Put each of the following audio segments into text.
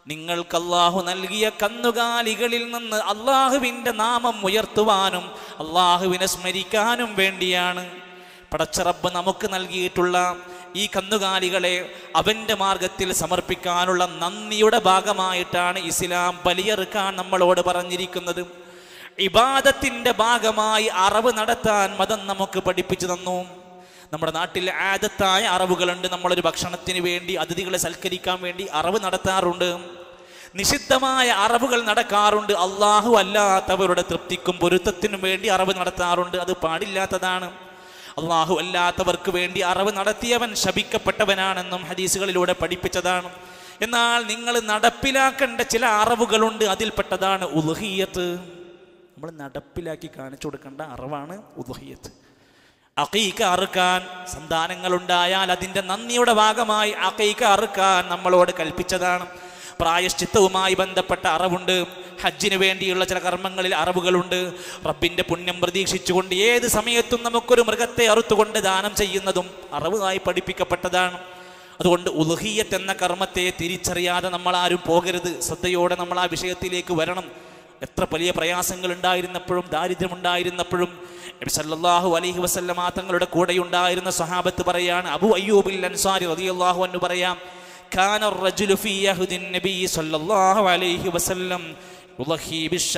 നിങ്ങൾക്ക് അള്ളാഹു നൽകിയ കന്നുകാലികളിൽ നിന്ന് അള്ളാഹുവിൻ്റെ നാമം ഉയർത്തുവാനും അള്ളാഹുവിനെ സ്മരിക്കാനും വേണ്ടിയാണ് പടച്ചറബ് നമുക്ക് നൽകിയിട്ടുള്ള ഈ കന്നുകാലികളെ അവൻ്റെ മാർഗത്തിൽ സമർപ്പിക്കാനുള്ള നന്ദിയുടെ ഭാഗമായിട്ടാണ് ഇസ്ലാം ബലിയെറുക്കാൻ നമ്മളോട് പറഞ്ഞിരിക്കുന്നത് ഇബാദത്തിൻ്റെ ഭാഗമായി അറവ് നടത്താൻ മതം നമുക്ക് പഠിപ്പിച്ചു തന്നു നമ്മുടെ നാട്ടിൽ ആദത്തായ അറവുകളുണ്ട് നമ്മളൊരു ഭക്ഷണത്തിന് വേണ്ടി അതിഥികളെ സൽക്കരിക്കാൻ വേണ്ടി അറവ് നടത്താറുണ്ട് നിഷിദ്ധമായ അറവുകൾ നടക്കാറുണ്ട് അള്ളാഹു അല്ലാത്തവരുടെ തൃപ്തിക്കും പൊരുത്തത്തിനും വേണ്ടി അറവ് നടത്താറുണ്ട് അത് പാടില്ലാത്തതാണ് അള്ളാഹു അല്ലാത്തവർക്ക് വേണ്ടി അറവ് നടത്തിയവൻ ശപിക്കപ്പെട്ടവനാണെന്നും ഹദീസുകളിലൂടെ പഠിപ്പിച്ചതാണ് എന്നാൽ നിങ്ങൾ നടപ്പിലാക്കേണ്ട ചില അറവുകളുണ്ട് അതിൽപ്പെട്ടതാണ് ഉൽഹിയത്ത് നമ്മൾ നടപ്പിലാക്കി കാണിച്ചു കൊടുക്കേണ്ട അറിവാണ് ഉദുഹിയത്ത് അക്കീക്ക അറുക്കാൻ സന്താനങ്ങളുണ്ടായാൽ അതിൻ്റെ നന്ദിയുടെ ഭാഗമായി അക്കീക്ക അറുക്കാൻ നമ്മളോട് കൽപ്പിച്ചതാണ് പ്രായശ്ചിത്തവുമായി ബന്ധപ്പെട്ട അറിവുണ്ട് ഹജ്ജിന് വേണ്ടിയുള്ള ചില കർമ്മങ്ങളിൽ അറിവുകളുണ്ട് റബ്ബിൻ്റെ പുണ്യം പ്രതീക്ഷിച്ചുകൊണ്ട് ഏത് സമയത്തും നമുക്കൊരു മൃഗത്തെ അറുത്തുകൊണ്ട് ദാനം ചെയ്യുന്നതും അറിവായി പഠിപ്പിക്കപ്പെട്ടതാണ് അതുകൊണ്ട് ഉൽഹിയത്ത് എന്ന കർമ്മത്തെ തിരിച്ചറിയാതെ നമ്മൾ ആരും പോകരുത് ശ്രദ്ധയോടെ നമ്മൾ ആ വിഷയത്തിലേക്ക് വരണം എത്ര വലിയ പ്രയാസങ്ങൾ ഉണ്ടായിരുന്നപ്പോഴും ദാരിദ്ര്യമുണ്ടായിരുന്നപ്പോഴും നബി സല്ലല്ലാഹു അലൈഹി വസല്ലമ തങ്ങളുടെ കൂടെ ഉണ്ടായിരുന്ന സഹാബത്ത് പറയാണ് അബു അയ്യൂബിൽ അൻസാരി റളിയല്ലാഹു അൻഹു പറയാം كان الرجل في يهد النبي صلى الله عليه وسلم يضحي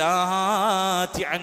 بالشاة عن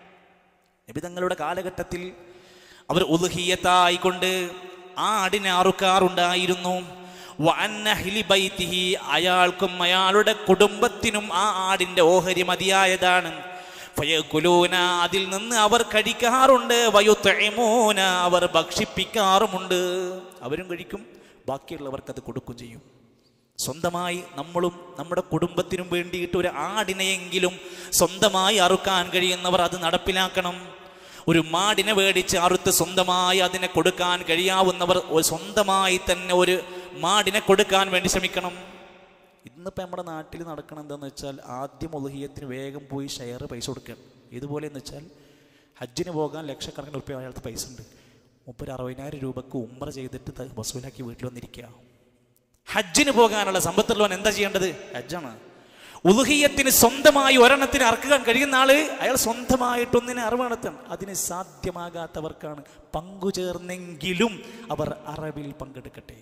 നബി തങ്ങളുടെ കാലഘട്ടത്തിൽ അവർ ഉൽഹിയത്തായിക്കൊണ്ട് ആടിനെ അറുക്കാറുണ്ടായിരുന്നു വഅന്ന അഹ്ലി ബൈത്തിഹി അയാൾക്കും അയാളുടെ കുടുംബത്തിനും ആ ആടിന്റെ ഓഹരി മതിയായതാണ് ഫയകുലൂന അതിൽ നിന്ന് അവർ കഴിക്കാറുണ്ട് വയുത്തമൂന അവർ ഭക്ഷിപ്പിക്കാറുമുണ്ട് അവരും കഴിക്കും ബാക്കിയുള്ളവർക്ക് അത് കൊടുക്കും ചെയ്യും സ്വന്തമായി നമ്മളും നമ്മുടെ കുടുംബത്തിനും വേണ്ടിയിട്ട് ഒരു ആടിനെയെങ്കിലും സ്വന്തമായി അറുക്കാൻ കഴിയുന്നവർ അത് നടപ്പിലാക്കണം ഒരു മാടിനെ മേടിച്ച് അറുത്ത് സ്വന്തമായി അതിനെ കൊടുക്കാൻ കഴിയാവുന്നവർ ഒരു സ്വന്തമായി തന്നെ ഒരു മാടിനെ കൊടുക്കാൻ വേണ്ടി ശ്രമിക്കണം ഇന്നിപ്പോൾ നമ്മുടെ നാട്ടിൽ നടക്കണം എന്താണെന്ന് വെച്ചാൽ ആദ്യം ഒലുഹിയത്തിന് വേഗം പോയി ഷെയർ പൈസ കൊടുക്കണം ഇതുപോലെ എന്ന് വെച്ചാൽ ഹജ്ജിന് പോകാൻ ലക്ഷക്കണക്കിന് റുപ്യ അയാൾക്ക് പൈസ ഉണ്ട് മുപ്പത് അറുപതിനായിരം രൂപക്ക് ഉമ്മറ ചെയ്തിട്ട് ത- വസൂലാക്കി വീട്ടിൽ വന്നിരിക്കുക ഹജ്ജിന് പോകാനുള്ള സമ്പത്തുള്ളവൻ എന്താ ചെയ്യേണ്ടത് ഹജ്ജാണ് ഉലുഹിയത്തിന് സ്വന്തമായി ഒരെണ്ണത്തിന് അറക്കാൻ കഴിയുന്ന ആള് അയാൾ സ്വന്തമായിട്ടൊന്നിനെ അറിവ് നടത്തണം അതിന് സാധ്യമാകാത്തവർക്കാണ് പങ്കുചേർന്നെങ്കിലും അവർ അറവിൽ പങ്കെടുക്കട്ടെ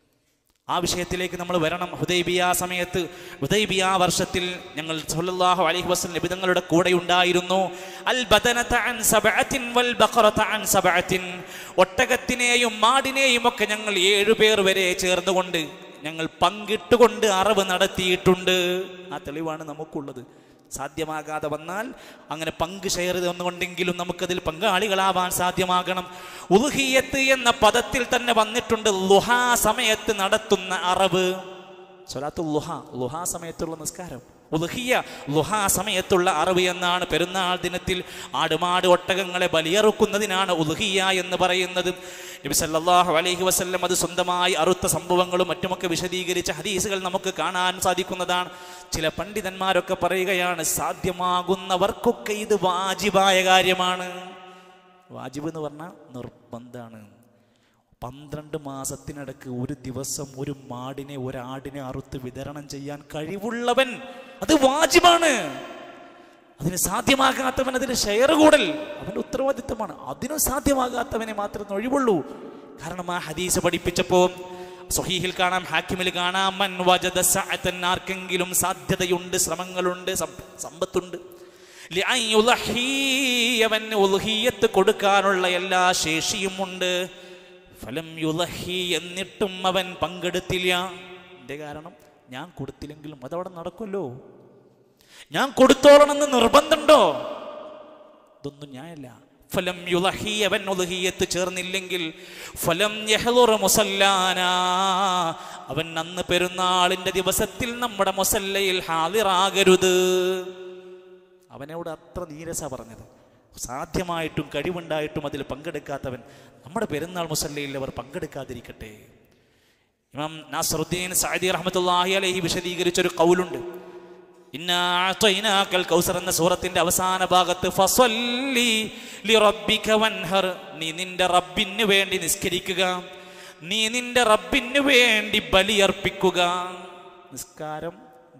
ആ വിഷയത്തിലേക്ക് നമ്മൾ വരണം ഹുദൈബിയ സമയത്ത് ഹുദൈബിയ വർഷത്തിൽ ഞങ്ങൾ സല്ലല്ലാഹു അലൈഹി വസല്ലം നബിതങ്ങളുടെ കൂടെ ഉണ്ടായിരുന്നു അൽ ബദനത അൻ സബഅത്തിൻ വൽ ബഖറത അൻ സബഅത്തിൻ ഒട്ടകത്തിനെയും മാടിനെയും ഒക്കെ ഞങ്ങൾ ഏഴു പേർ വരെ ചേർന്നുകൊണ്ട് ഞങ്ങൾ പങ്കിട്ടുകൊണ്ട് അറിവ് നടത്തിയിട്ടുണ്ട് ആ തെളിവാണ് നമുക്കുള്ളത് സാധ്യമാകാതെ വന്നാൽ അങ്ങനെ പങ്ക് ഷെയർ വന്നുകൊണ്ടെങ്കിലും നമുക്കതിൽ പങ്കാളികളാവാൻ സാധ്യമാകണം ഉൽഹിയത്ത് എന്ന പദത്തിൽ തന്നെ വന്നിട്ടുണ്ട് ലുഹാ സമയത്ത് നടത്തുന്ന അറിവ് സ്വലാത്തു ലുഹ ലുഹാ സമയത്തുള്ള നിസ്കാരം ഉൽഹിയ ലുഹാ സമയത്തുള്ള അറിവ് എന്നാണ് പെരുന്നാൾ ദിനത്തിൽ ആടുമാട് ഒട്ടകങ്ങളെ ബലിയറുക്കുന്നതിനാണ് ഉൽഹിയ എന്ന് പറയുന്നത് നബി സല്ലല്ലാഹു അലൈഹി വസല്ലം അത് സ്വന്തമായി അറുത്ത സംഭവങ്ങളും മറ്റുമൊക്കെ വിശദീകരിച്ച ഹദീസുകൾ നമുക്ക് കാണാൻ സാധിക്കുന്നതാണ് ചില പണ്ഡിതന്മാരൊക്കെ പറയുകയാണ് സാധ്യമാകുന്നവർക്കൊക്കെ ഇത് വാജിബായ കാര്യമാണ് വാജിബ് എന്ന് പറഞ്ഞാൽ നിർബന്ധമാണ് പന്ത്രണ്ട് മാസത്തിനിടക്ക് ഒരു ദിവസം ഒരു മാടിനെ ഒരാടിനെ അറുത്ത് വിതരണം ചെയ്യാൻ കഴിവുള്ളവൻ അത് വാജിബാണ് അതിന് സാധ്യമാകാത്തവൻ അതിന് ഷെയർ കൂടൽ അവന്റെ ഉത്തരവാദിത്തമാണ് അതിനും സാധ്യമാകാത്തവനെ മാത്രമേ ഒഴിവുള്ളൂ കാരണം ആ ഹദീസ് പഠിപ്പിച്ചപ്പോ സൊഹീഹിൽ കാണാം ഹാക്കിമിൽ കാണാം മൻ വജദ സഅതൻ ആർക്കെങ്കിലും സാധ്യതയുണ്ട് ശ്രമങ്ങളുണ്ട് സമ്പ- സമ്പത്തുണ്ട് ലിഅൻ യുളഹി, അവന് ഉൽഹിയത്ത് കൊടുക്കാനുള്ള എല്ലാ ശേഷിയും ഉണ്ട് ഫലം യുലഹി എന്നിട്ടും അവൻ പങ്കെടുത്തില്ല എന്റെ കാരണം ഞാൻ കൊടുത്തില്ലെങ്കിലും അതവിടെ നടക്കുമല്ലോ ഞാൻ കൊടുത്തോളണമെന്ന് നിർബന്ധമുണ്ടോ ഇതൊന്നും ഞാനല്ല ഫലം യുലഹി അവൻ ഉലഹിയത്ത് ചേർന്നില്ലെങ്കിൽ ഫലം യഹ്ലുർ മുസല്ലാന അവൻ അന്ന് പെരുന്നാളിന്റെ ദിവസത്തിൽ നമ്മുടെ മുസല്ലയിൽ ഹാളിറാകരുത് അവനോട് അത്ര നീരസ പറഞ്ഞത് സാധ്യമായിട്ടും കഴിവുണ്ടായിട്ടും അതിൽ പങ്കെടുക്കാത്തവൻ നമ്മുടെ പെരുന്നാൾ മുസല്ലയിൽ അവർ പങ്കെടുക്കാതിരിക്കട്ടെ ഇമാം നാസറുദ്ദീൻ സഅദി റഹ്മത്തുള്ളാഹി അലൈഹി വിശദീകരിച്ചൊരു കൗലുണ്ട് ഇന്നാ അഅ്തൈനാക്കൽ കൗസർ എന്ന സൂറത്തിന്റെ അവസാന ഭാഗത്ത് ഫസല്ലി ലിറബ്ബിക വൻഹർ നീ നിന്റെ റബ്ബിന് വേണ്ടി നിസ്കരിക്കുക നീ നിന്റെ റബ്ബിന് വേണ്ടി ബലിയർപ്പിക്കുക നിസ്കാരം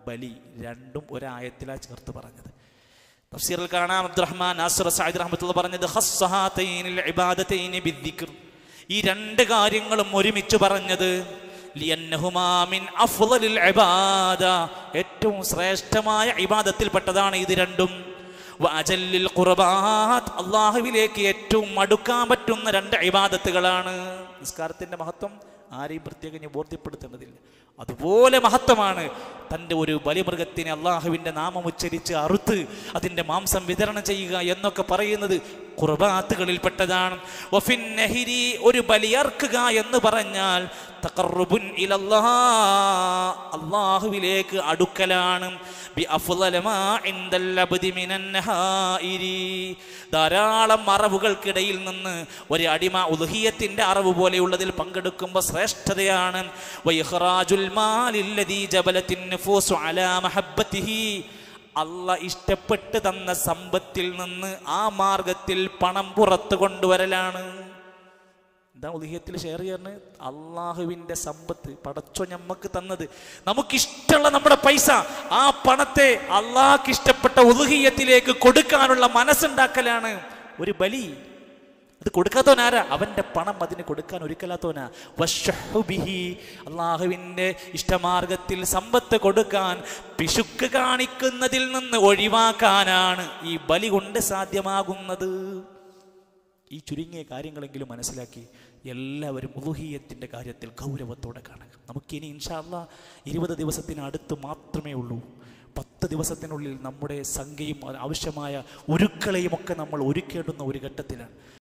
ബലി രണ്ടും ഒരായത്തിലാ ചേർത്ത് പറഞ്ഞത് തഫ്സീറിൽ കാണാം അബ്ദുറഹ്മാൻ നാസിർ സയ്യിദ് റഹ്മത്തുള്ള പറഞ്ഞത് ഖസ്സഹാതൈനിൽ ഇബാദതൈനി ബിദ്ദിക്ർ ഈ രണ്ട് കാര്യങ്ങളും ഒരുമിച്ച് പറഞ്ഞത് ലിയന്നഹുമാ മിൻ അഫ്ളലിൽ ഇബാദ ഏറ്റവും ശ്രേഷ്ഠമായ ഇബാദത്തിൽപ്പെട്ടതാണ് ഇത് രണ്ടും വഅജല്ലിൽ ഖുർബാത്ത് അള്ളാഹുവിലേക്ക് ഏറ്റവും അടുക്കാൻ പറ്റുന്ന രണ്ട് ഇബാദത്തുകളാണ് നിസ്കാരത്തിന്റെ മഹത്വം ആരെയും പ്രത്യേകം ഞാൻ ബോധ്യപ്പെടുത്തേണ്ടതില്ല അതുപോലെ മഹത്വമാണ് തൻ്റെ ഒരു ബലിമൃഗത്തിനെ അള്ളാഹുവിൻ്റെ നാമം ഉച്ചരിച്ച് അറുത്ത് അതിൻ്റെ മാംസം വിതരണം ചെയ്യുക എന്നൊക്കെ പറയുന്നത് കുർബാത്തുകളിൽപ്പെട്ടതാണ് വഫിൻ നഹിരി ഒരു ബലിയർക്കുക എന്ന് പറഞ്ഞാൽ തഖർറുബുൻ ഇലല്ലാഹ് അള്ളാഹുവിലേക്ക് അടുക്കലാണ് ബി അഫ്ളല മാ ഇൻദൽ അബ്ദി മിനൻ നഹായിരി ധാരാളം അറവുകൾക്കിടയിൽ നിന്ന് ഒരു അടിമ ഉൽഹിയത്തിന്റെ അറവ് പോലെയുള്ളതിൽ പങ്കെടുക്കുമ്പോൾ ശ്രേഷ്ഠതയാണ് വൈഹ്റാജുൽ മാലില്ലദീ ജബലത്തിൻ നുഫൂസു അലാ മഹബ്ബത്തിഹി അല്ല ഇഷ്ടപ്പെട്ട് തന്ന സമ്പത്തിൽ നിന്ന് ആ മാർഗത്തിൽ പണം പുറത്തു കൊണ്ടുവരലാണ് എന്താ ഉദയത്തിൽ ഷെയർ ചെയ്യുന്നത് അള്ളാഹുവിൻ്റെ സമ്പത്ത് പടച്ചോ ഞമ്മക്ക് തന്നത് നമുക്കിഷ്ടമുള്ള നമ്മുടെ പൈസ ആ പണത്തെ അള്ളാഹ്ക്ക് ഇഷ്ടപ്പെട്ട ഉദുഹിയത്തിലേക്ക് കൊടുക്കാനുള്ള മനസ്സുണ്ടാക്കലാണ് ഒരു ബലി അത് കൊടുക്കാത്തവനാരാ അവന്റെ പണം അതിന് കൊടുക്കാൻ ഒരുക്കലാത്തവനാ വശഹുബിഹി അള്ളാഹുവിൻ്റെ ഇഷ്ടമാർഗത്തിൽ സമ്പത്ത് കൊടുക്കാൻ പിശുക്ക് കാണിക്കുന്നതിൽ നിന്ന് ഒഴിവാക്കാനാണ് ഈ ബലി കൊണ്ട് സാധ്യമാകുന്നത് ഈ ചുരുങ്ങിയ കാര്യങ്ങളെങ്കിലും മനസ്സിലാക്കി എല്ലാവരും ഉദുഹീയത്തിൻ്റെ കാര്യത്തിൽ ഗൗരവത്തോടെ കാണുക നമുക്കിനി ഇൻഷാല്ല ഇരുപത് ദിവസത്തിന് അടുത്ത് മാത്രമേ ഉള്ളൂ പത്ത് ദിവസത്തിനുള്ളിൽ നമ്മുടെ സംഖ്യയും ആവശ്യമായ ഒരുക്കളെയും ഒക്കെ നമ്മൾ ഒരുക്കേണ്ടുന്ന ഒരു ഘട്ടത്തിലാണ്